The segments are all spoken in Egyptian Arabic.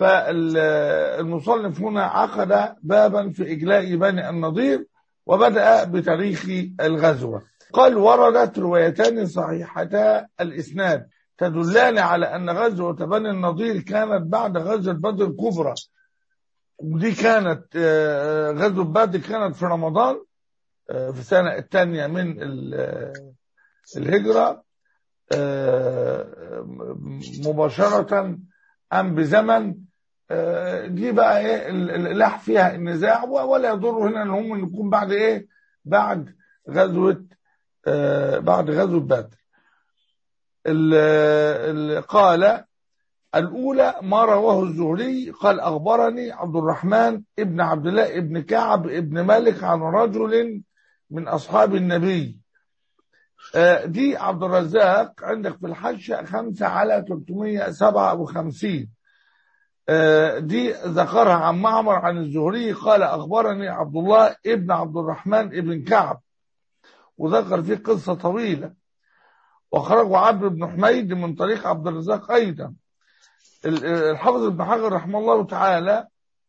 فالمصنف هنا عقد بابا في إجلاء بني النضير وبدأ بتاريخ الغزوة قال وردت روايتان صحيحتا الإسناد تدلان على أن غزوة بني النضير كانت بعد غزوة بدر الكبرى ودي كانت آه، غزوة بدر كانت في رمضان آه، في السنة الثانية من ال- الهجرة آه، مباشرة أم بزمن آه، دي بقى ايه ال- ال- لاح فيها النزاع و- ولا يضر هنا ان هم يكون بعد ايه بعد غزوة آه، بعد غزوة بدر ال- ال- قال الأولى ما رواه الزهري قال أخبرني عبد الرحمن ابن عبد الله ابن كعب ابن مالك عن رجل من أصحاب النبي آه، دي عبد الرزاق عندك في الحاشية خمسة على 357 آه، دي ذكرها عن معمر عن الزهري قال أخبرني عبد الله ابن عبد الرحمن ابن كعب وذكر فيه قصة طويلة وخرجوا عبد بن حميد من طريق عبد الرزاق أيضا ال- الحافظ ابن حجر رحمه الله تعالى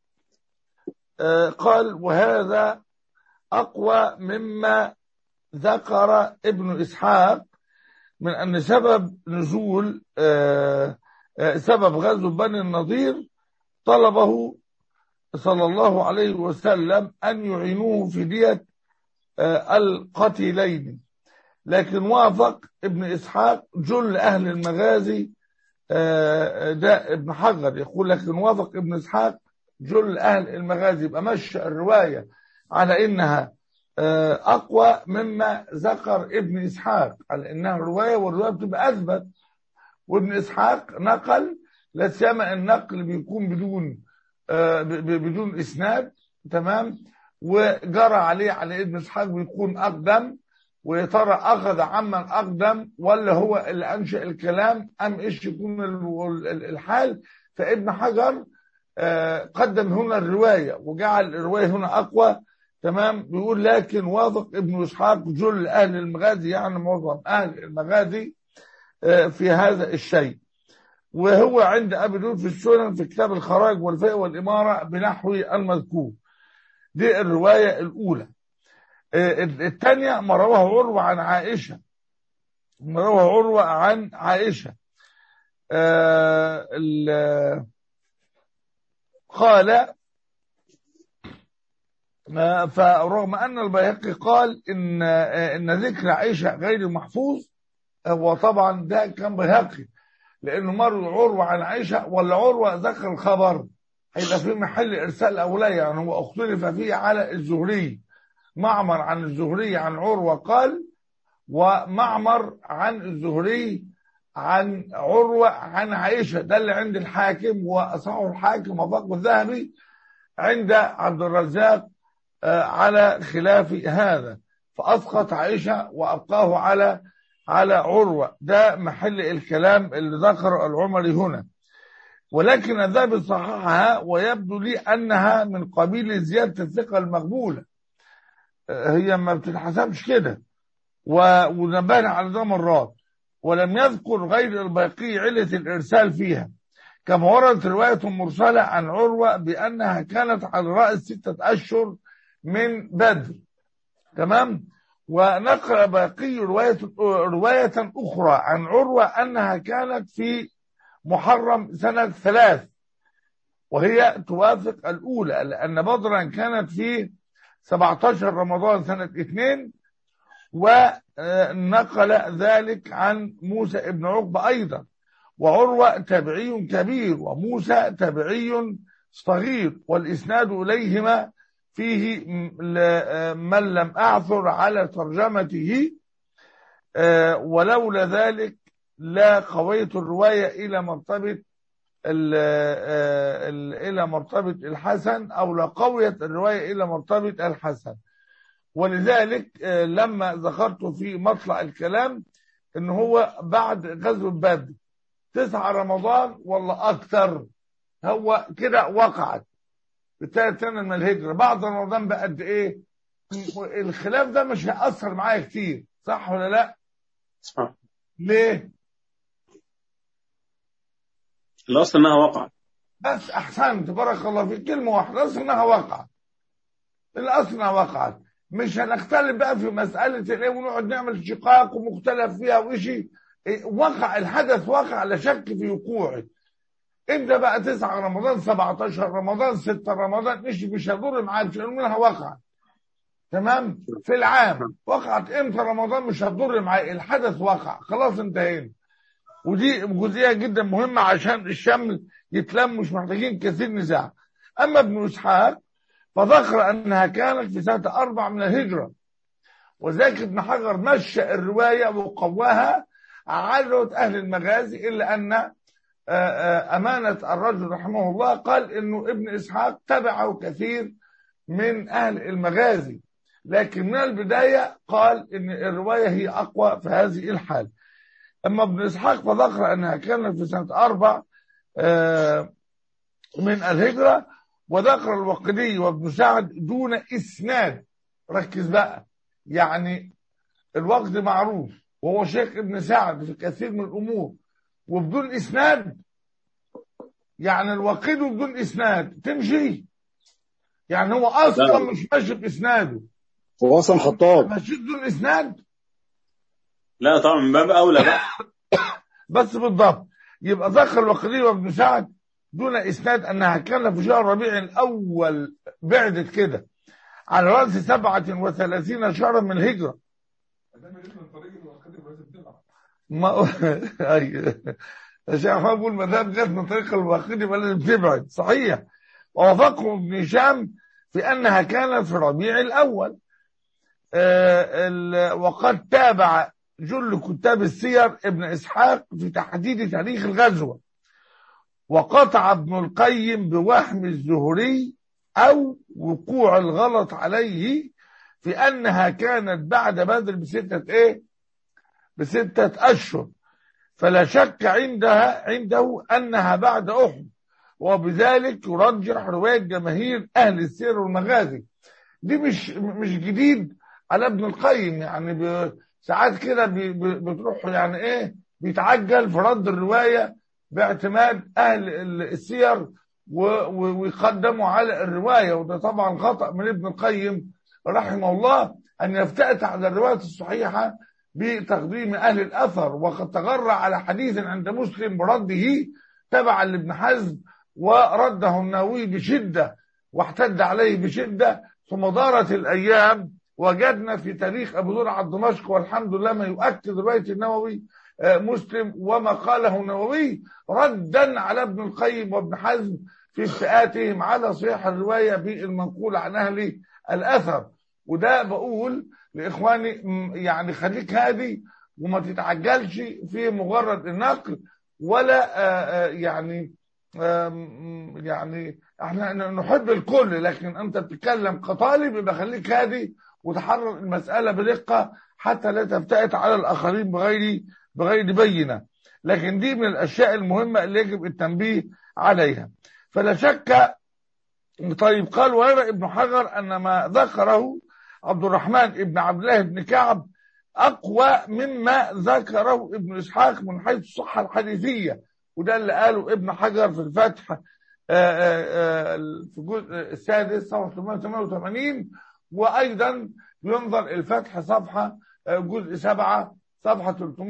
آه، قال وهذا أقوى مما ذكر ابن إسحاق من أن سبب نزول آه، آه، سبب غزو بني النضير طلبه صلى الله عليه وسلم أن يعينوه في دية آه، القتيلين لكن وافق ابن إسحاق جل أهل المغازي آه، ده ابن حجر يقول لكن وافق ابن إسحاق جل أهل المغازي يبقى مشى الرواية على إنها آه، أقوى مما ذكر ابن إسحاق على إنها رواية والرواية بتبقى أثبت وابن إسحاق نقل لا سيما النقل بيكون بدون آه، ب- ب- بدون إسناد تمام وجرى عليه على ابن إسحاق بيكون أقدم ويا ترى أخذ عمن أقدم ولا هو اللي أنشأ الكلام أم إيش يكون ال- ال- الحال فابن حجر آه، قدم هنا الرواية وجعل الرواية هنا أقوى تمام بيقول لكن وافق ابن إسحاق جل أهل المغازي يعني معظم أهل المغازي آه، في هذا الشيء وهو عند أبي داود في السنن في كتاب الخراج والفقه والإمارة بنحو المذكور دي الرواية الأولى آه، الثانية ما رواه عروة عن عائشة ما رواه عروة عن عائشة آه، ال- قال آه، فرغم أن البيهقي قال إن آه، إن ذكر عائشة غير محفوظ هو طبعا ده كان بيهقي لأنه مر عروة عن عائشة ولا عروة ذكر الخبر هيبقى في محل إرسال أو لا يعني هو اختلف فيه على الزهري معمر عن الزهري عن عروة قال ومعمر عن الزهري عن عروة عن عائشة ده اللي عند الحاكم وأصحه الحاكم وفقه الذهبي عند عبد الرزاق آه، على خلاف هذا فأسقط عائشة وأبقاه على على عروة ده محل الكلام اللي ذكر العمري هنا ولكن الذهبي صححها ويبدو لي أنها من قبيل زيادة الثقة المقبولة آه، هي ما بتتحسبش كده و- ونبهنا على ده مرات ولم يذكر غير الباقي علة الإرسال فيها كما وردت رواية مرسلة عن عروة بأنها كانت على رأس ستة أشهر من بدر تمام ونقل باقي رواية رواية أخرى عن عروة أنها كانت في محرم سنة ثلاث وهي توافق الأولى لأن بدرا كانت في 17 رمضان سنة اثنين ونقل ذلك عن موسى ابن عقبة أيضا وعروة تابعي كبير وموسى تابعي صغير والإسناد إليهما فيه م- ل- من لم أعثر على ترجمته آه، ولولا ذلك لا قويت الرواية إلى مرتبة ال- آه، ال- إلى مرتبة الحسن أو لا قويت الرواية إلى مرتبة الحسن ولذلك آه، لما ذكرت في مطلع الكلام ان هو بعد غزوة بدر تسعة رمضان ولا اكتر هو كده وقعت في الثالث سنة من الهجرة بعد رمضان بقد ايه الخلاف ده مش هيأثر معايا كتير صح ولا لا صح ليه الأصل إنها وقعت بس احسنت بارك الله فيك كلمه واحده الاصل انها وقعت الاصل انها وقعت مش هنختلف بقى في مساله الايه ونقعد نعمل شقاق ومختلف فيها وشيء إيه، وقع الحدث وقع لا شك في وقوعه انت بقى 9 رمضان 17 رمضان 6 رمضان مش مش هيضر معاك مش هنقول منها وقع تمام في العام وقعت امتى رمضان مش هتضر معايا الحدث وقع خلاص انتهينا ودي جزئيه جدا مهمه عشان الشمل يتلم مش محتاجين كثير نزاع اما ابن اسحاق فذكر انها كانت في سنه اربع من الهجره وذاك ابن حجر مشى الروايه وقواها على اهل المغازي الا ان آه، آه، امانه الرجل رحمه الله قال انه ابن اسحاق تبعه كثير من اهل المغازي لكن من البدايه قال ان الروايه هي اقوى في هذه الحال اما ابن اسحاق فذكر انها كانت في سنه اربع آه، من الهجره وذكر الوقدي وابن سعد دون اسناد ركز بقى يعني الوقت معروف وهو شيخ ابن سعد في كثير من الامور وبدون اسناد يعني الوقيد بدون اسناد تمشي يعني هو اصلا لا. مش ماشي باسناده هو اصلا خطاب ماشي بدون اسناد لا طبعا من باب اولى بقى بس بالضبط يبقى ذكر الوقدي وابن سعد دون اسناد انها كان في شهر ربيع الاول بعدت كده على راس 37 شهرا من الهجره ما أيوة. الشيخ محمد بيقول ما دام جت من طريق الواقدي يبقى لازم تبعد صحيح ووافقه ابن هشام في انها كانت في ربيع الاول آه، ال- وقد تابع جل كتاب السير ابن اسحاق في تحديد تاريخ الغزوه وقطع ابن القيم بوهم الزهري او وقوع الغلط عليه في انها كانت بعد بدر بسته ايه؟ بسته اشهر فلا شك عندها عنده انها بعد احد وبذلك يرجح روايه جماهير اهل السير والمغازي دي مش مش جديد على ابن القيم يعني ب- ساعات كده بي- بي- بتروح يعني ايه بيتعجل في رد الروايه باعتماد اهل ال- السير و- و- ويقدموا على الروايه وده طبعا خطا من ابن القيم رحمه الله ان يفتئت على الروايه الصحيحه بتقديم اهل الاثر وقد تغرى على حديث عند مسلم برده تبعا لابن حزم ورده النووي بشده واحتد عليه بشده ثم دارت الايام وجدنا في تاريخ ابو زرعه دمشق والحمد لله ما يؤكد روايه النووي آه، مسلم وما قاله النووي ردا على ابن القيم وابن حزم في افتئاتهم على صحيح الروايه بالمنقول عن اهل الاثر وده بقول لاخواني م، يعني خليك هادي وما تتعجلش في مجرد النقل ولا آه، آه، يعني آم، يعني احنا نحب الكل لكن انت بتتكلم كطالب يبقى خليك هادي وتحرر المساله بدقه حتى لا تفتئت على الاخرين بغير بغير بينه لكن دي من الاشياء المهمه اللي يجب التنبيه عليها فلا شك طيب قال ويرى ابن حجر ان ما ذكره عبد الرحمن ابن عبد الله بن كعب اقوى مما ذكره ابن اسحاق من حيث الصحه الحديثيه وده اللي قاله ابن حجر في الفتح آه، آه، آه، في الجزء السادس صفحه 888 وايضا ينظر الفتح صفحه آه، جزء 7 صفحه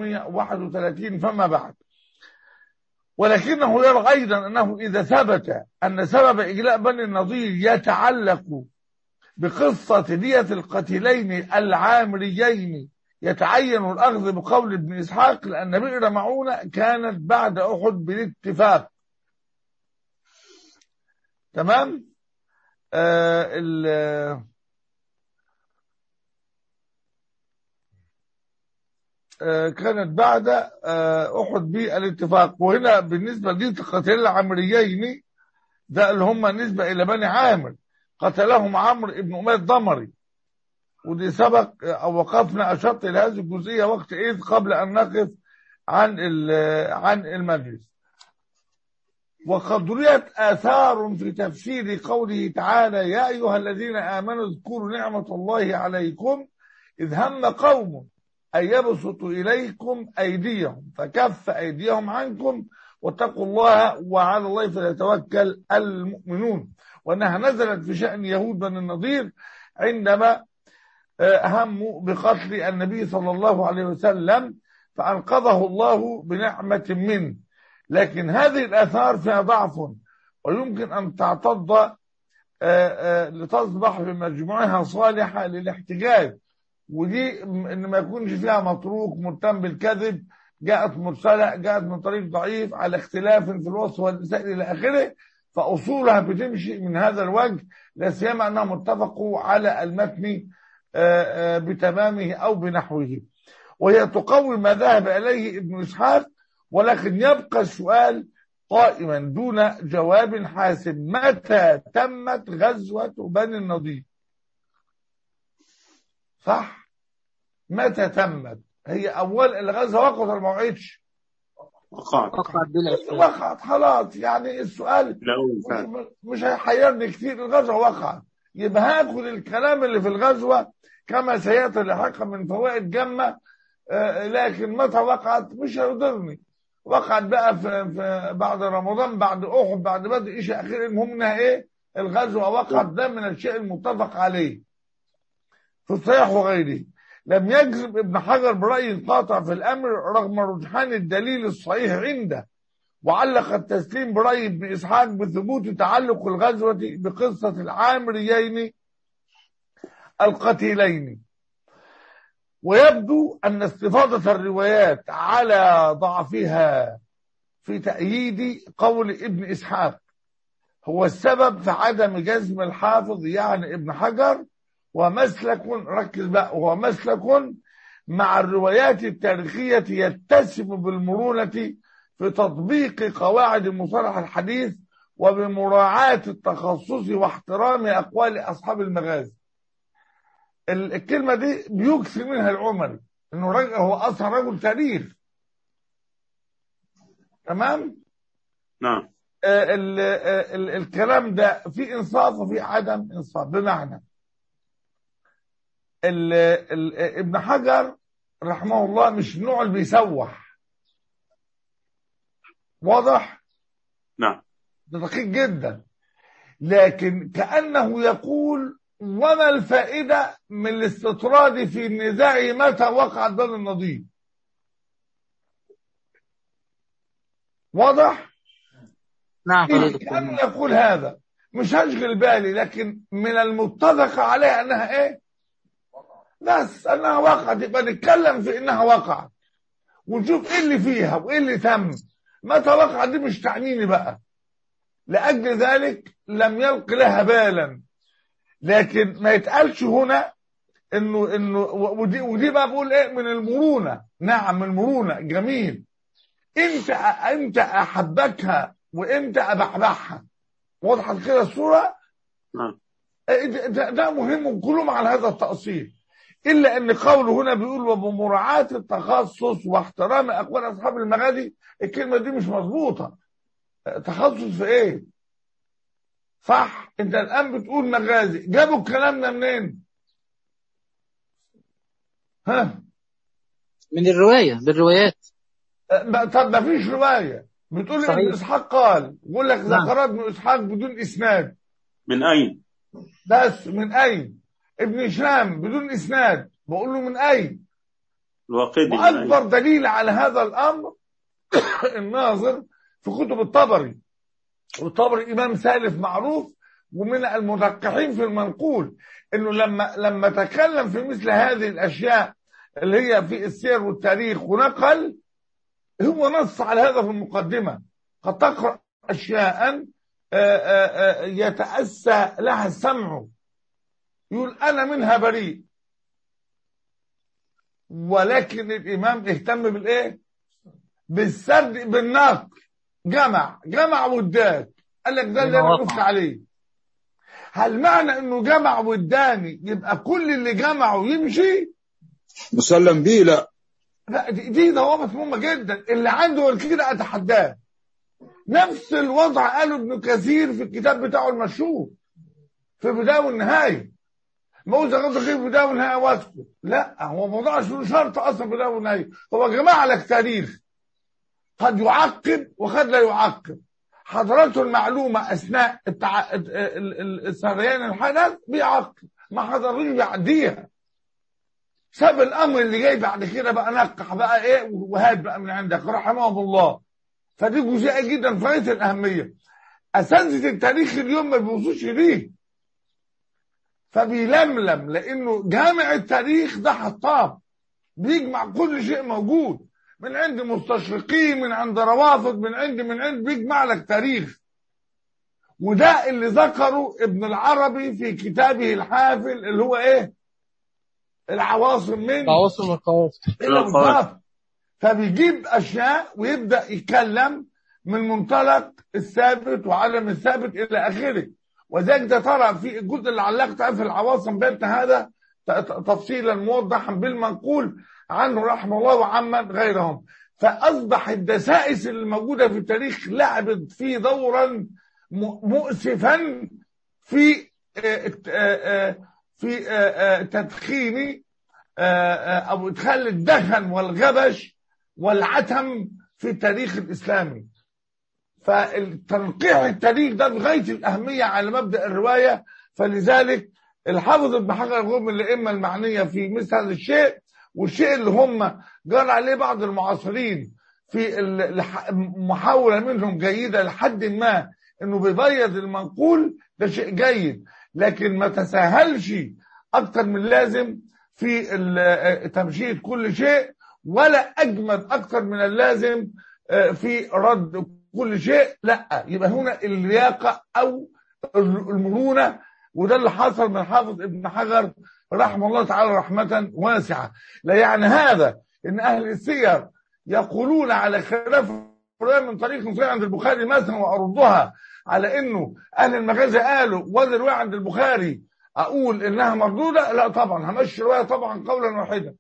331 فما بعد ولكنه يرى ايضا انه اذا ثبت ان سبب اجلاء بني النضير يتعلق بقصه دية القتيلين العامريين يتعين الاخذ بقول ابن اسحاق لان بئر معونه كانت بعد احد بالاتفاق تمام آه ال- آه، كانت بعد آه، احد بالاتفاق وهنا بالنسبه للقتيل العامريين ده اللي هم نسبه الى بني عامر قتلهم عمرو ابن اميه الضمري ودي سبق او وقفنا اشرت الى هذه الجزئيه وقت اذ قبل ان نقف عن ال- عن المجلس وقد رويت آثار في تفسير قوله تعالى يا أيها الذين آمنوا اذكروا نعمة الله عليكم إذ هم قوم أن يبسطوا إليكم أيديهم فكف أيديهم عنكم واتقوا الله وعلى الله فليتوكل المؤمنون وأنها نزلت في شأن يهود بن النضير عندما آه، هموا بقتل النبي صلى الله عليه وسلم فأنقذه الله بنعمة منه لكن هذه الآثار فيها ضعف ويمكن أن تعتض آه، آه، لتصبح بمجموعها صالحة للاحتجاج ودي م- ان ما يكونش فيها متروك متهم بالكذب جاءت مرسله جاءت من طريق ضعيف على اختلاف في الوصف والنساء الى اخره فاصولها بتمشي من هذا الوجه لا سيما انهم اتفقوا على المتن آه، آه، بتمامه او بنحوه وهي تقوي ما ذهب اليه ابن اسحاق ولكن يبقى السؤال قائما دون جواب حاسم متى تمت غزوه بني النضير صح متى تمت هي اول الغزوه وقت ولا ما وقعتش وقعت وقعت بلا إشكال وقعت خلاص يعني السؤال لا أول فعل مش, مش هيحيرني كتير الغزوه وقعت يبقى هاخد الكلام اللي في الغزوه كما سياتي لاحقا من فوائد جمه آه، لكن متى وقعت مش هيضرني وقعت بقى في, في بعد رمضان بعد احد بعد بدر ايش اخير المهم انها ايه الغزوه وقعت ده من الشيء المتفق عليه في الصحيح وغيره لم يجزم ابن حجر برأي قاطع في الأمر رغم رجحان الدليل الصحيح عنده وعلق التسليم برأي ابن إسحاق بثبوت تعلق الغزوة بقصة العامريين القتيلين ويبدو أن استفاضة الروايات على ضعفها في تأييد قول ابن إسحاق هو السبب في عدم جزم الحافظ يعني ابن حجر ومسلك ركز بقى هو مسلك مع الروايات التاريخية يتسم بالمرونة في تطبيق قواعد مصطلح الحديث وبمراعاة التخصص واحترام أقوال أصحاب المغازي ال- الكلمة دي بيكسر منها العمري انه رجل هو اصلا رجل تاريخ تمام نعم آه، ال آه، ال الكلام ده في انصاف وفي عدم انصاف بمعنى ال ال ابن حجر رحمه الله مش النوع اللي بيسوح واضح نعم ده دقيق جدا لكن كأنه يقول وما الفائدة من الاستطراد في النزاع متى وقع بين النضير واضح نعم فضيلة كأنه الدكتور. يقول هذا مش هشغل بالي لكن من المتفق عليه انها ايه بس انها وقعت يبقى نتكلم في انها وقعت ونشوف ايه اللي فيها وايه اللي تم متى وقعت دي مش تعنيني بقى لاجل ذلك لم يلق لها بالا لكن ما يتقالش هنا انه انه ودي ودي بقى بقول ايه من المرونه نعم من المرونه جميل انت انت احبكها وانت ابحبحها وضحت كده الصوره نعم إيه ده, ده, ده مهم كلهم على هذا التأصيل إلا أن قوله هنا بيقول وبمراعاة التخصص واحترام أقوال أصحاب المغازي الكلمة دي مش مظبوطة تخصص في إيه؟ صح أنت الآن بتقول مغازي جابوا الكلام ده منين؟ ها؟ من الرواية بالروايات ما- طب ما فيش رواية بتقول ابن صحيح. إسحاق قال بيقول لك نعم. ذكر ابن إسحاق بدون إسناد من أين؟ بس من أين؟ ابن هشام بدون إسناد بقول له من أين؟ الواقدي من واكبر أين؟ دليل على هذا الامر الناظر في كتب الطبري والطبري امام سالف معروف ومن المدققين في المنقول انه لما لما تكلم في مثل هذه الاشياء اللي هي في السير والتاريخ ونقل هو نص على هذا في المقدمه قد تقرا اشياء آه، آه، آه، يتاسى لها السمع يقول انا منها بريء ولكن الامام اهتم بالايه بالسرد بالنقل جمع جمع وداد قال لك ده اللي انا وقع. وقفت عليه هل معنى انه جمع وداني يبقى كل اللي جمعه يمشي مسلم بيه لا لا دي, دي ضوابط مهمه جدا اللي عنده كده اتحداه نفس الوضع قاله ابن كثير في الكتاب بتاعه المشهور في البدايه والنهايه موسى غضب في البدايه والنهايه واسكت لا هو موضوع مش شرط اصلا بدايه والنهايه هو جمع لك تاريخ قد يعقب وقد لا يعقب حضرته المعلومة أثناء التع... ال- ال- ال- السريان الحدث بيعقب ما حضروش بيعديها ساب الأمر اللي جاي بعد كده بقى نقح بقى إيه وهات بقى من عندك رحمهم الله فدي جزئية جدا في غاية الأهمية أساتذة التاريخ اليوم ما بيوصوش ليه فبيلملم لأنه جامع التاريخ ده حطاب بيجمع كل شيء موجود من عند مستشرقين من عند روافض من عند من عند بيجمع لك تاريخ وده اللي ذكره ابن العربي في كتابه الحافل اللي هو ايه العواصم من عواصم القواصم إلى بالضبط فبيجيب اشياء ويبدا يتكلم من منطلق الثابت وعدم الثابت الى اخره وذلك ده ترى في الجزء اللي علقت عليه في العواصم بيت هذا ت- ت- تفصيلا موضحا بالمنقول عنه رحمه الله وعمن غيرهم فاصبح الدسائس اللي موجوده في التاريخ لعبت فيه دورا م- مؤسفا في آه، آه، آه، في آه، آه، تدخين آه، آه، او ادخال الدخن والغبش والعتم في التاريخ الاسلامي فالتنقيح التاريخ ده بغايه الاهميه على مبدا الروايه فلذلك الحافظ ابن حجر يقول من الائمه المعنيه في مثل هذا الشيء والشيء اللي هم جرى عليه بعض المعاصرين في ال- الح- محاوله منهم جيده لحد ما انه بيبيض المنقول ده شيء جيد لكن ما تساهلش اكتر من لازم في ال- تمشيط كل شيء ولا اجمد اكتر من اللازم آه، في رد كل شيء لا يبقى هنا اللياقه او المرونه وده اللي حصل من حافظ ابن حجر رحمه الله تعالى رحمه واسعه لا يعني هذا ان اهل السير يقولون على خلاف الرواية من طريق صحيح عند البخاري مثلا واردها على انه اهل المغازي قالوا ولا روايه عند البخاري اقول انها مردوده لا طبعا همشي الروايه طبعا قولا واحدا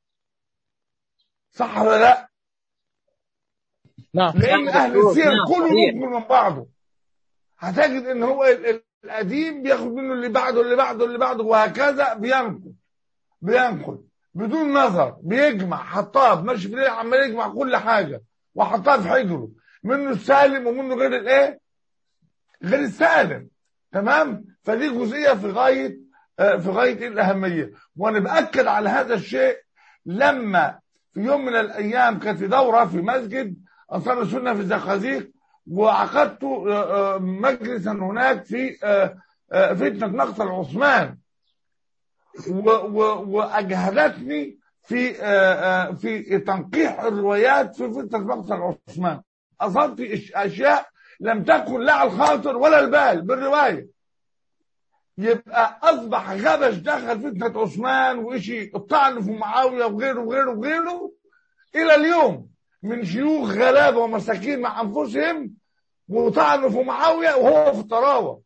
صح ولا لا؟ نعم لان نعم اهل دكتور. السير نعم، كله صحيح. ممكن من بعضه هتجد ان هو ال- ال- القديم بياخد منه اللي بعده اللي بعده اللي بعده وهكذا بينقل بينقل بدون نظر بيجمع حطاب ماشي في الليل عمال يجمع كل حاجه وحطها في حجره منه السالم ومنه غير الايه؟ غير السالم تمام؟ فدي جزئيه في غايه آه، في غايه الاهميه وانا باكد على هذا الشيء لما في يوم من الايام كانت في دوره في مسجد انصار السنه في الزقازيق وعقدت آه، آه، مجلسا هناك في آه، آه، فتنه مقتل عثمان و- و- واجهدتني في آه، آه، في تنقيح الروايات في فتنه مقتل عثمان اصبت إش- اشياء لم تكن لا على الخاطر ولا البال بالروايه يبقى اصبح غبش دخل فتنه عثمان وإشي الطعن في معاويه وغيره وغيره وغيره الى اليوم من شيوخ غلابه ومساكين مع انفسهم وطعنوا في معاويه وهو في الطراوه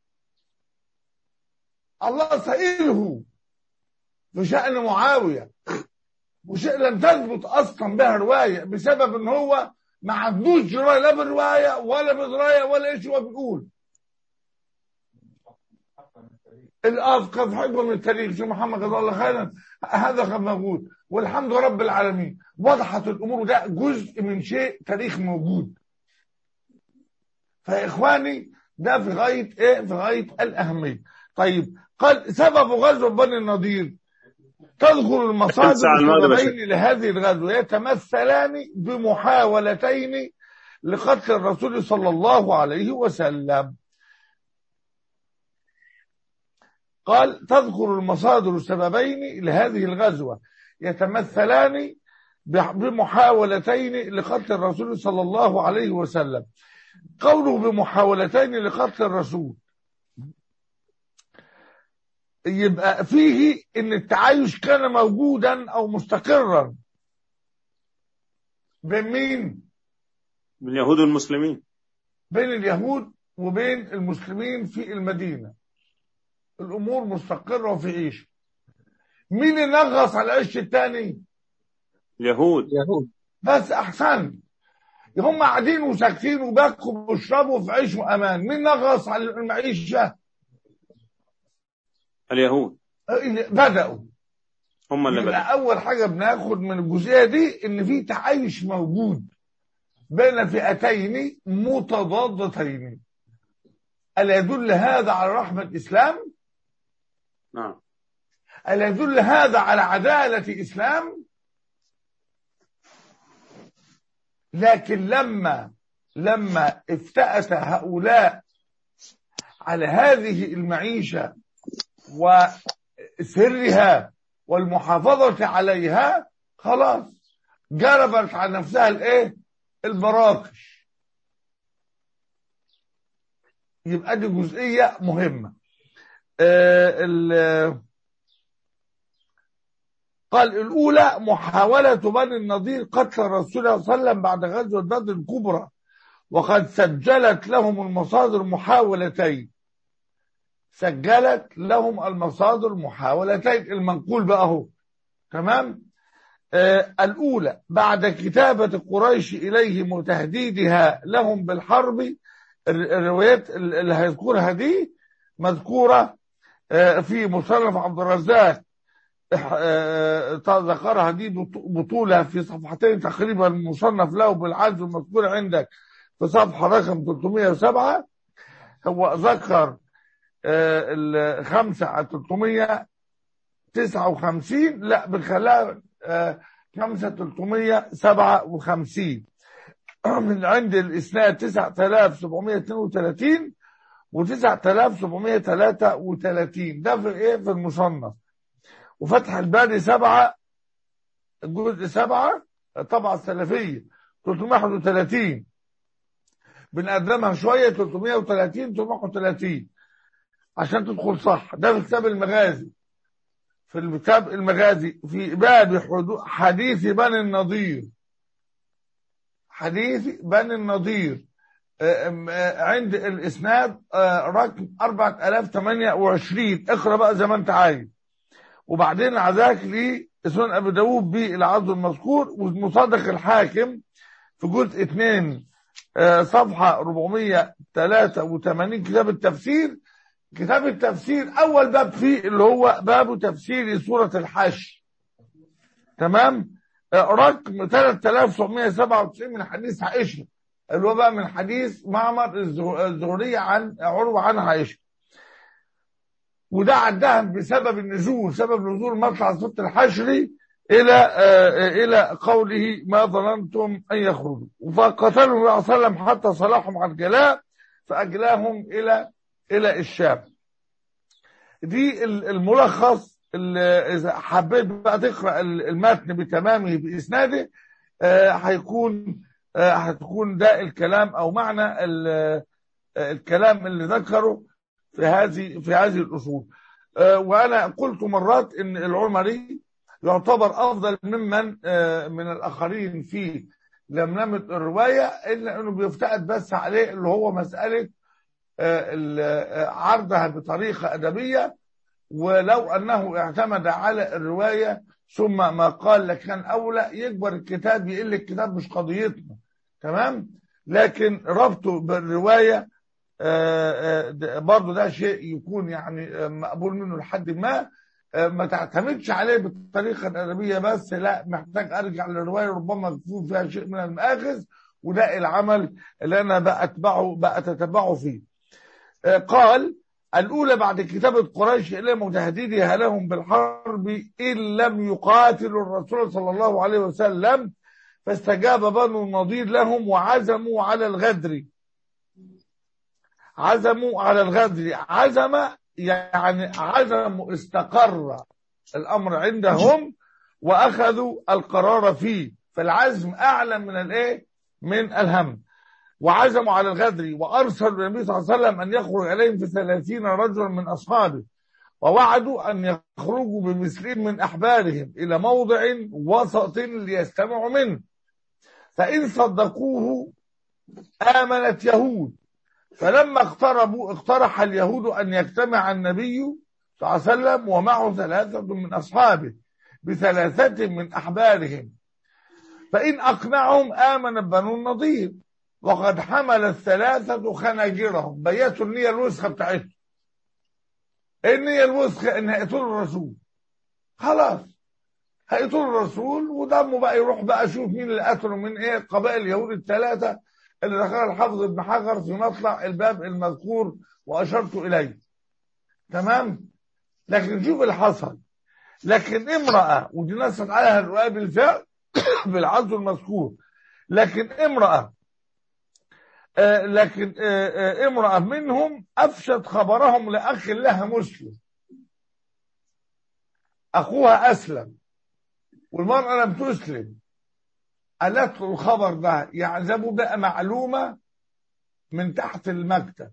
الله سائله في شأن معاوية وشيء لم تثبت أصلا بها رواية بسبب إن هو ما عندوش رواية لا بالرواية ولا بدراية ولا إيش هو بيقول الأفقه في حكم من التاريخ شيخ محمد جزاه الله خيرا هذا كان موجود والحمد لله رب العالمين وضحت الأمور ده جزء من شيء تاريخ موجود فيا إخواني ده في غاية إيه في غاية الأهمية طيب قال سبب غزو بني النضير تذكر المصادر ساعة المغرب يا شيخ. السببين لهذه الغزوة يتمثلان بمحاولتين لقتل الرسول صلى الله عليه وسلم قال تذكر المصادر السببين لهذه الغزوة يتمثلان بمحاولتين لقتل الرسول صلى الله عليه وسلم قوله بمحاولتين لقتل الرسول يبقى فيه ان التعايش كان موجودا او مستقرا بين مين من اليهود والمسلمين بين اليهود وبين المسلمين في المدينة الامور مستقرة وفي عيش مين اللي نغص على العيش التاني اليهود يهود بس احسن هم قاعدين وساكتين وباكوا وبيشربوا في عيش وامان مين نغص على المعيشة اليهود بدأوا هم اللي بدأوا يبقى اول حاجه بناخد من الجزئيه دي ان في تعايش موجود بين فئتين متضادتين ألا يدل هذا على رحمة الإسلام نعم ألا يدل هذا على عدالة إسلام لكن لما لما افتأت هؤلاء على هذه المعيشة وسرها والمحافظة عليها خلاص جربت على نفسها الايه المراكش يبقى دي جزئية مهمة آه ال- قال الأولى محاولة بني النضير قتل الرسول صلى الله عليه وسلم بعد غزوة بدر الكبرى وقد سجلت لهم المصادر محاولتين سجلت لهم المصادر محاولتين المنقول بقى اهو تمام آه الأولى بعد كتابة قريش إليهم وتهديدها لهم بالحرب ال- الروايات ال- اللي هيذكرها دي مذكورة آه في مصنف عبد الرزاق آه، ذكرها دي بط- بطولة في صفحتين تقريبا المصنف له بالعزم المذكور عندك في صفحة رقم 307 هو ذكر آه، الخمسة على 359 لا بخلاف آه، خمسة 357 من عند الإسناد 9732 و 9733 ده في ايه في المصنف وفتح الباري سبعة الجزء سبعة طبعا السلفية 331 بنقدمها شوية 330 330 عشان تدخل صح ده في كتاب المغازي في الكتاب المغازي في باب حدو- حديث بني النضير حديث بني النضير آه، آم، آه، عند الاسناد آه، رقم 4028 اقرا بقى زي ما انت عايز وبعدين عزاك لي سنن ابي داوود بالعرض المذكور ومصادق الحاكم في جزء 2 آه، صفحه 483 كتاب التفسير كتاب التفسير اول باب فيه اللي هو باب تفسير سوره الحشر تمام آه، رقم 3997 من حديث عائشه اللي هو بقى من حديث معمر الزه- الزهري عن عروه عن عائشه وده عدها بسبب النزول سبب نزول مطلع سوره الحشر الى آه، الى قوله ما ظننتم ان يخرجوا فقتلهم النبي صلى الله عليه وسلم حتى صلاحهم على الجلاء فاجلاهم الى الى الشام دي ال- الملخص اللي اذا حبيت بقى تقرا ال- المتن بتمامه باسناده آه، هيكون آه، هتكون ده الكلام او معنى ال- آه، الكلام اللي ذكره في هذه في هذه الاصول آه، وانا قلت مرات ان العمري يعتبر افضل ممن آه، من الاخرين في لملمه الروايه الا انه بيفتقد بس عليه اللي هو مساله آه، ال- آه، عرضها بطريقه ادبيه ولو انه اعتمد على الروايه ثم ما قال لكان اولى يكبر الكتاب يقل الكتاب مش قضيتنا تمام لكن ربطه بالروايه آه، آه، ده- برضه ده شيء يكون يعني آه، مقبول منه لحد ما آه، ما تعتمدش عليه بالطريقه الادبيه بس لا محتاج ارجع للروايه ربما يكون فيها شيء من المآخذ وده العمل اللي انا بأتبعه بأتتبعه فيه آه، قال الأولى بعد كتابة قريش إليهم وتهديدها لهم بالحرب إن لم يقاتلوا الرسول صلى الله عليه وسلم فاستجاب بنو النضير لهم وعزموا على الغدر عزموا على الغدر عزم يعني عزموا استقر الأمر عندهم وأخذوا القرار فيه فالعزم أعلى من الإيه من الهم وعزموا على الغدر وأرسلوا النبي صلى الله عليه وسلم أن يخرج عليهم في ثلاثين رجلا من أصحابه ووعدوا أن يخرجوا بمثلهم من أحبارهم إلى موضع وسط ليستمعوا منه فإن صدقوه آمنت يهود فلما اقتربوا اقترح اليهود أن يجتمع النبي صلى الله عليه وسلم ومعه ثلاثة من أصحابه بثلاثة من أحبارهم فإن أقنعهم آمن بنو النضير وقد حمل الثلاثة خناجرهم بيتوا النية الوسخة بتاعتهم النية الوسخة ان يقتلوا الرسول خلاص هيقتلوا الرسول ودمه بقى يروح بقى يشوف مين اللي قتله من ايه قبائل اليهود الثلاثه اللي ذكرها الحافظ ابن حجر في مطلع الباب المذكور واشرت اليه تمام لكن شوف اللي حصل لكن امراه ودي نصت عليها الروايه بالفعل بالعزو المذكور لكن امراه آه لكن آه آه امراه منهم افشت خبرهم لاخ لها مسلم اخوها اسلم والمراه لم تسلم قالت له الخبر ده يعزبوا بقى معلومه من تحت المكتب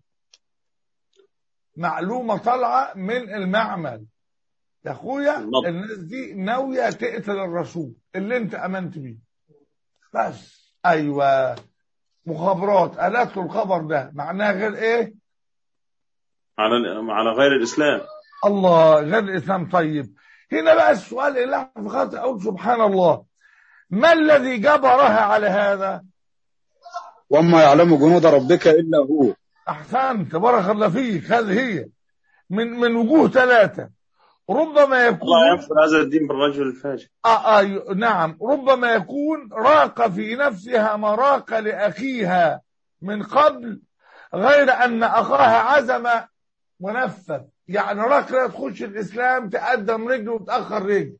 معلومه طالعه من المعمل يا اخويا بالضبط. الناس دي ناويه تقتل الرسول اللي انت امنت بيه بس ايوه مخابرات قالت له الخبر ده معناه غير ايه على على غير الاسلام الله غير الاسلام طيب هنا بقى السؤال اللي في خاطر اقول سبحان الله ما الذي جبرها على هذا وما يعلم جنود ربك إلا هو احسنت بارك الله فيك هذه هي من من وجوه ثلاثه ربما الله يكون يغفر هذا الدين بالرجل الفاجر آه آه نعم ربما يكون راق في نفسها ما راق لأخيها من قبل غير أن أخاها عزم ونفذ يعني راق لا تخش الإسلام تقدم رجل وتأخر رجل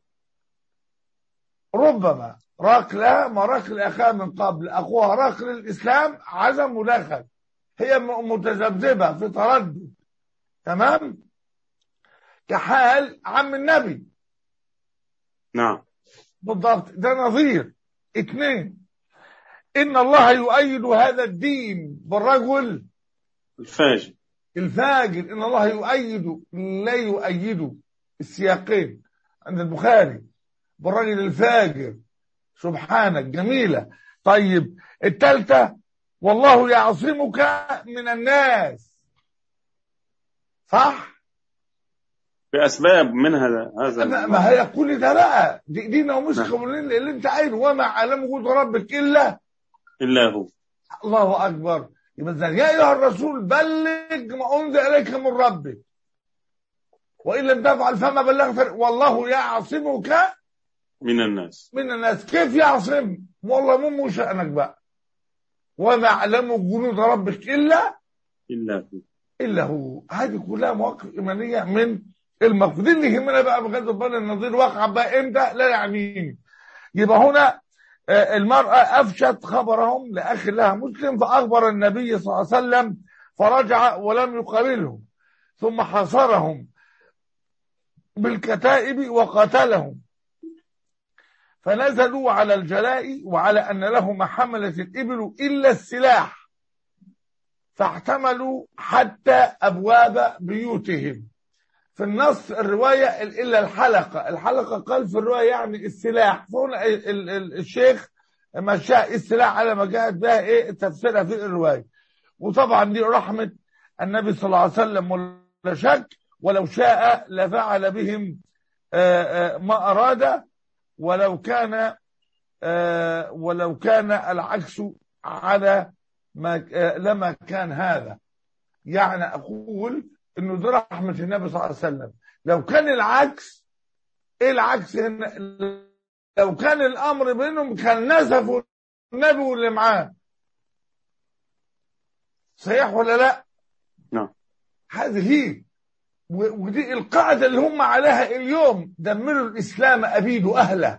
ربما راق لا ما راق لأخاها من قبل أخوها راق للإسلام عزم ودخل هي م- متذبذبة في تردد تمام كحال عم النبي نعم بالضبط ده نظير اثنين ان الله يؤيد هذا الدين بالرجل الفاجر الفاجر ان الله يؤيد لا يؤيد السياقين عند البخاري بالرجل الفاجر سبحانك جميلة طيب الثالثة والله يعصمك من الناس صح بأسباب منها ده- هذا ما ما هي كل ده بقى دي دينا ومسك اللي, اللي انت عايزه وما علم وجود ربك الا إلا هو الله اكبر يبقى إذن يا ايها الرسول بلغ ما انزل اليك من ربك وان لم تفعل فما بلغت والله يعصمك من الناس من الناس كيف يعصم والله مو مو شأنك بقى وما يعلم جنود ربك الا إلا هو الا هو هذه كلها مواقف ايمانيه من الموقف دي اللي يهمنا بقى بغض النظر النظير واقع بقى امتى لا يعنيني يبقى هنا آه، المرأة أفشت خبرهم لأخ لها مسلم فأخبر النبي صلى الله عليه وسلم فرجع ولم يقابلهم ثم حاصرهم بالكتائب وقاتلهم فنزلوا على الجلاء وعلى أن له ما حملت الإبل إلا السلاح فاحتملوا حتى أبواب بيوتهم في النص الرواية إلا الحلقة الحلقة قال في الرواية يعني السلاح فهنا ال- ال- ال- الشيخ مشى السلاح على ما جاءت بها إيه تفسيرها في الرواية وطبعا دي رحمة النبي صلى الله عليه وسلم ولا شك ولو شاء لفعل بهم آه، آه، ما أراد ولو كان آه، ولو كان العكس على ما آه، لما كان هذا يعني أقول إنه دي رحمة النبي صلى الله عليه وسلم لو كان العكس إيه العكس هنا لو كان الأمر بينهم كان نزفوا النبي واللي معاه صحيح ولا لا؟ نعم. هذه هي و- ودي القاعدة اللي هم عليها اليوم دمروا الإسلام أبيدوا أهله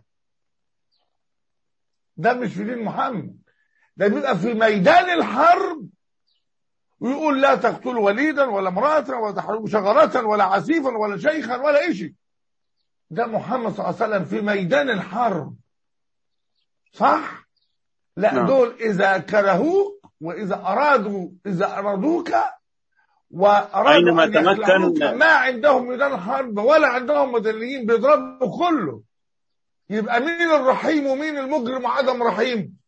ده مش في دين محمد ده بيبقى في ميدان الحرب ويقول لا تقتلوا وليدا ولا امرأة ولا تحرموا شجرة ولا عسيفا ولا شيخا ولا إشي ده محمد صلى الله عليه وسلم في ميدان الحرب صح؟ لا نعم. دول إذا كرهوك وإذا أرادوا إذا أرادوك وأرادوا أينما أن يخلعوك تمكن- ما عندهم ميدان حرب ولا عندهم مدنيين بيضربوا كله يبقى مين الرحيم ومين المجرم وعدم رحيم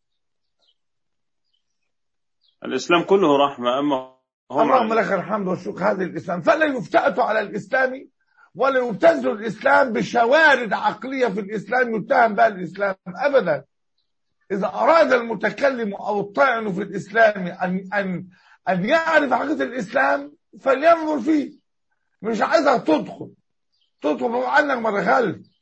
الإسلام كله رحمة أما هم اللهم لك الحمد والشكر هذا الإسلام فلا يفتأت على الإسلام ولا يبتز الإسلام بشوارد عقلية في الإسلام يتهم بها الإسلام أبدا إذا أراد المتكلم أو الطاعن في الإسلام أن أن أن يعرف حقيقة الإسلام فلينظر فيه مش عايزك تدخل تدخل بما عنك ما دخلت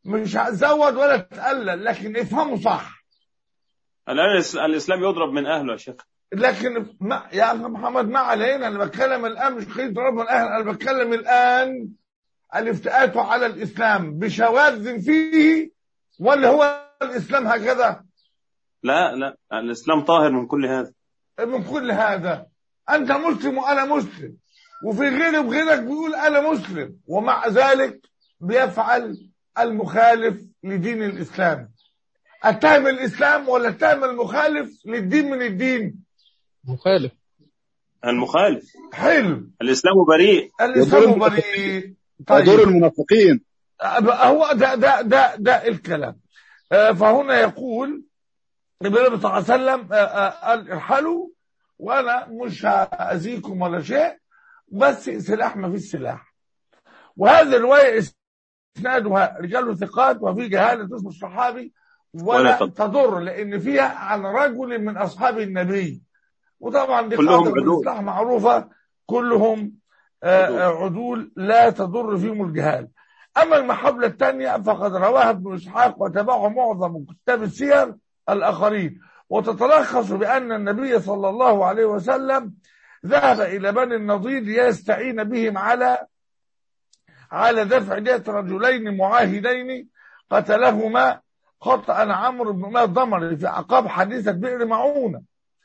مش هزود ولا تقلل لكن افهموا صح الآن الإس- الإسلام يضرب من أهله يا شيخ لكن ما يا اخي محمد ما علينا انا بتكلم الان مش قضيه ضرب من اهل انا بتكلم الان الافتئات على الاسلام بشواذ فيه ولا هو الاسلام هكذا لا لا الإسلام طاهر من كل هذا من كل هذا انت مسلم وانا مسلم وفي غيري وغيرك بيقول انا مسلم ومع ذلك بيفعل المخالف لدين الاسلام اتهم الاسلام ولا اتهم المخالف للدين من الدين مخالف المخالف حلو الإسلام بريء الاسلام ودور بريء ودور المنافقين هو ده ده ده ده الكلام آه، فهنا يقول النبي صلى الله عليه وسلم آه، آه، قال ارحلوا وانا مش هاذيكم ولا شيء بس سلاح ما فيش سلاح وهذه الروايه اسنادها رجال ثقات وفي جهاله اسم الصحابي ولا ولا تضر. تضر لان فيها عن رجل من اصحاب النبي وطبعا دي كلهم قاعده في عدول. الاصلاح معروفه كلهم آه، عدول. آه، عدول لا تضر فيهم الجهال أما المحاولة الثانية فقد رواها ابن إسحاق وتبعه معظم كتاب السير الآخرين وتتلخص بأن النبي صلى الله عليه وسلم ذهب إلى بني النضير ليستعين بهم على على دفع دية رجلين معاهدين قتلهما خطأ عمرو بن أمية الضمري في عقاب حادثة بئر معونة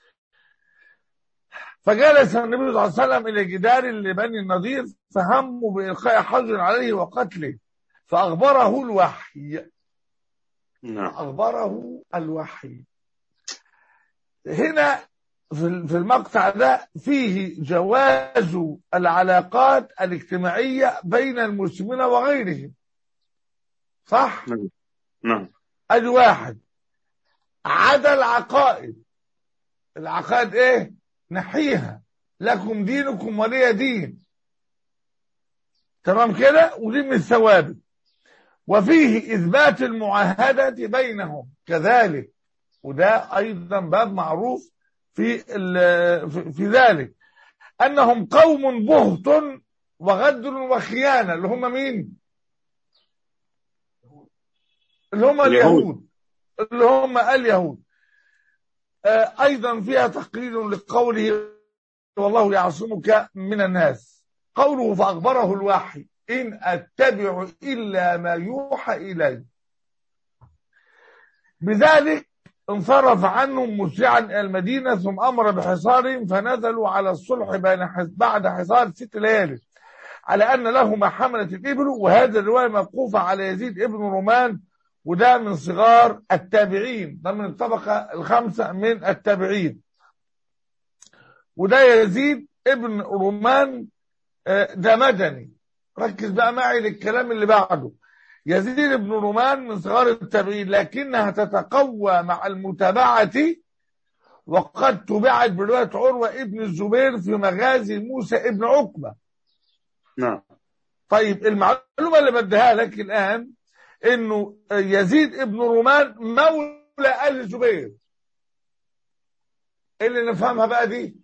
فجلس النبي صلى الله عليه وسلم إلى جدار لبني النضير فهموا بإلقاء حجر عليه وقتله فأخبره الوحي نعم أخبره الوحي هنا في في المقطع ده فيه جواز العلاقات الاجتماعية بين المسلمين وغيرهم صح؟ نعم ادي واحد عدا العقائد العقائد ايه نحيها لكم دينكم ولي دين تمام كده ودي من الثوابت وفيه اثبات المعاهده بينهم كذلك وده ايضا باب معروف في ال- في- في ذلك انهم قوم بهت وغدر وخيانه اللي هم مين اللي هم اليهود. اليهود اللي هم اليهود آه، ايضا فيها تقرير لقوله والله يعصمك من الناس قوله فاخبره الوحي ان اتبع الا ما يوحى الي بذلك انصرف عنهم مسرعا الى المدينه ثم امر بحصارهم فنزلوا على الصلح بين حس- بعد حصار ست ليالي على ان لهما حمله الابل وهذه الروايه موقوفه على يزيد ابن رومان وده من صغار التابعين ده من الطبقة الخامسة من التابعين وده يزيد ابن رومان آه، ده مدني ركز بقى معي للكلام اللي بعده يزيد ابن رومان من صغار التابعين لكنها تتقوى مع المتابعة وقد تبعت برواية عروة ابن الزبير في مغازي موسى ابن عقبة نعم طيب المعلومة اللي بديها لك الآن انه يزيد ابن رومان مولى ال الزبير إيه اللي نفهمها بقى دي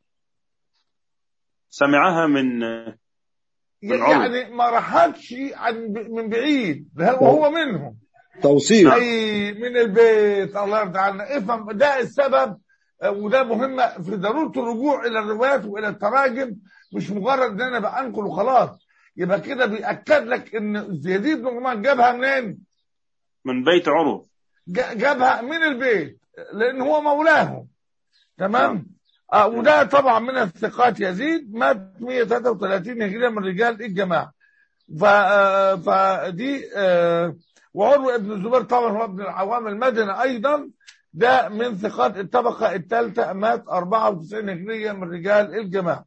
سمعها من من عمر. يعني ما راحتش عن من بعيد هو هو منهم توصيل اي من البيت الله يرضى عنا افهم ده السبب آه، وده مهمه في ضروره الرجوع الى الروايات والى التراجم مش مجرد ان انا بنقل وخلاص يبقى كده بياكد لك ان يزيد بن رومان جابها منين؟ من بيت عروة جا- جابها من البيت لان هو مولاهم تمام آه وده طبعا من الثقات يزيد مات 133 هجريه من رجال الجماعه ف آه، فدي آه، وعروه ابن الزبير طبعا هو ابن العوام المدني ايضا ده من ثقات الطبقه الثالثه مات 94 هجريه من رجال الجماعه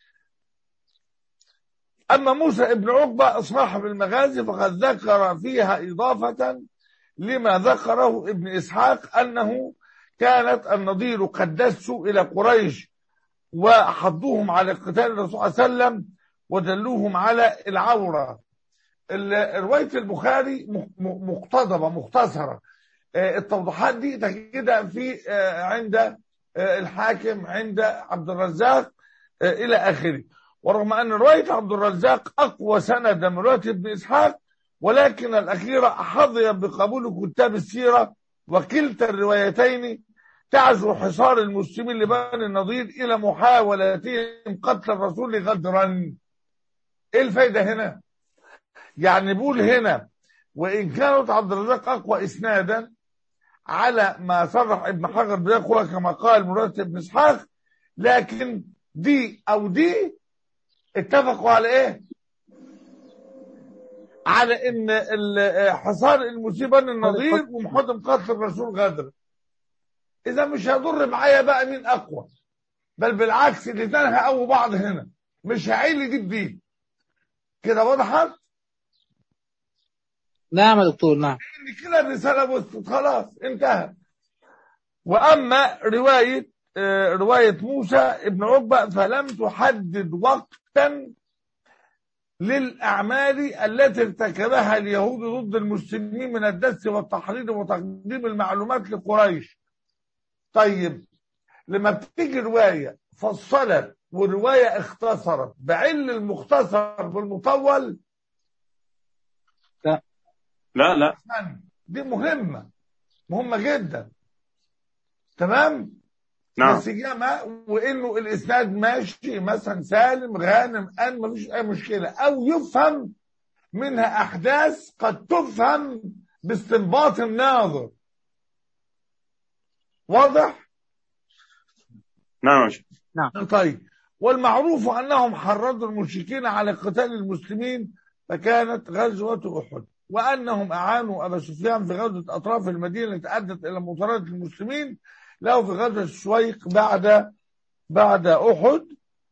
اما موسى ابن عقبه صاحب المغازي فقد ذكر فيها اضافه لما ذكره ابن إسحاق أنه كانت النضير قد دسوا إلى قريش وحضوهم على قتال الرسول صلى الله عليه وسلم ودلوهم على العورة ال- رواية البخاري م- م- مقتضبة مختصرة آه، التوضيحات دي تجدها في آه، عند آه، الحاكم عند عبد الرزاق آه، إلى آخره ورغم أن رواية عبد الرزاق أقوى سندا من رواية ابن إسحاق ولكن الأخيرة حظي بقبول كتاب السيرة وكلتا الروايتين تعزو حصار المسلمين لبني النضير إلى محاولتهم قتل الرسول غدرا إيه الفايدة هنا؟ يعني بقول هنا وإن كانت عبد الرزاق أقوى إسنادا على ما صرح ابن حجر بذلك كما قال مرتب بن إسحاق لكن دي أو دي اتفقوا على إيه؟ على ان ال- حصار المصيبه النظير ومحطم قتل الرسول غدر اذا مش هيضر معايا بقى مين اقوى بل بالعكس الاثنين هيقووا بعض هنا مش هعيل دي بدي كده وضحت نعم يا دكتور نعم ان كده الرساله وصلت خلاص انتهى واما روايه آه، روايه موسى ابن عقبه فلم تحدد وقتا للأعمال التي ارتكبها اليهود ضد المسلمين من الدس والتحريض وتقديم المعلومات لقريش طيب لما بتيجي رواية فصلت ورواية اختصرت بعل المختصر بالمطول لا لا استنى، دي مهمة مهمة جدا تمام نعم بس جمع وانه الاسناد ماشي مثلا سالم غانم ان مفيش اي مشكله او يفهم منها احداث قد تفهم باستنباط الناظر واضح نعم يا شيخ. طيب والمعروف انهم حرضوا المشركين على قتال المسلمين فكانت غزوه احد وانهم اعانوا ابا سفيان في غزوه اطراف المدينه التي ادت الى مطارده المسلمين له في غزوه الشويق بعد بعد احد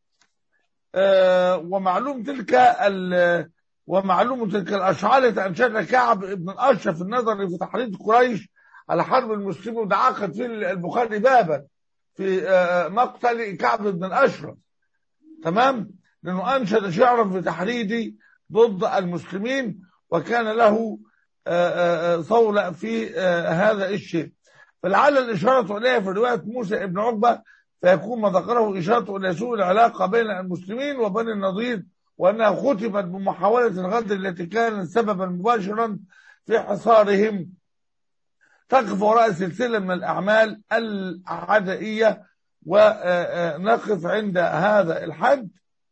آه ومعلوم تلك ال- ومعلوم تلك الاشعار التي انشدها كعب بن الاشرف النظري في تحريض قريش على حرب المسلمين وده عقد فيه البخاري بابا في آه، مقتل كعب بن الاشرف تمام لانه انشد شعرا في تحريض ضد المسلمين وكان له آه، آه، آه، صولة في آه، هذا الشيء فلعل الإشارة إليه في رواية موسى ابن عقبة فيكون ما ذكره إشارة إلى سوء العلاقة بين المسلمين وبني النضير وأنها ختمت بمحاولة الغدر التي كانت سببا مباشرا في حصارهم تقف وراء سلسلة من الأعمال العدائية ونقف عند هذا الحد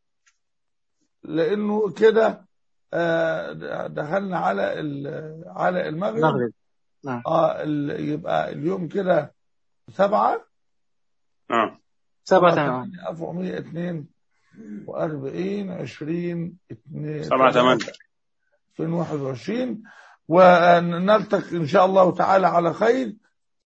لأنه كده آه، دخلنا على ال- على المغرب المغرب اه ال- يبقى اليوم كده سبعة نعم سبعة تمام 1442 20 2 سبعة ثمانية 2021 ونلتقي إن شاء الله تعالى على خير